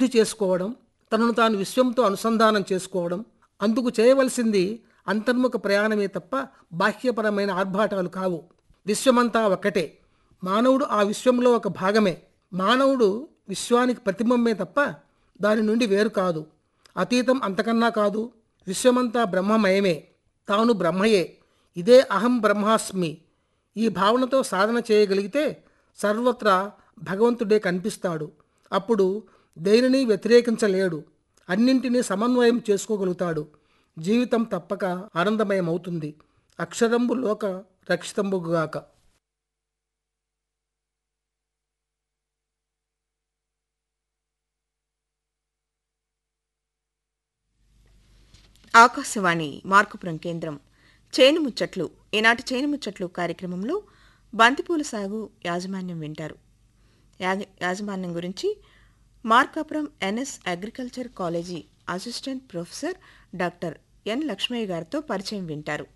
శుద్ధి చేసుకోవడం తనను తాను విశ్వంతో అనుసంధానం చేసుకోవడం అందుకు చేయవలసింది అంతర్ముఖ ప్రయాణమే తప్ప బాహ్యపరమైన ఆర్భాటాలు కావు విశ్వమంతా ఒక్కటే మానవుడు ఆ విశ్వంలో ఒక భాగమే మానవుడు విశ్వానికి ప్రతిబింబమే తప్ప దాని నుండి వేరు కాదు అతీతం అంతకన్నా కాదు విశ్వమంతా బ్రహ్మమయమే తాను బ్రహ్మయే ఇదే అహం బ్రహ్మాస్మి ఈ భావనతో సాధన చేయగలిగితే సర్వత్రా భగవంతుడే కనిపిస్తాడు అప్పుడు దేనిని వ్యతిరేకించలేడు అన్నింటినీ సమన్వయం చేసుకోగలుగుతాడు జీవితం తప్పక ఆనందమయమవుతుంది అక్షరంబు లోక రక్షితంబుగాక ఆకాశవాణి మార్కుపురం కేంద్రం చేను ముచ్చట్లు ఈనాటి చేను ముచ్చట్లు కార్యక్రమంలో బంతిపూల సాగు యాజమాన్యం వింటారు యా- యాజమాన్యం గురించి Markapuram NS agriculture college assistant professor doctor N Lakshmaiah గారితో పరిచయం వింటారు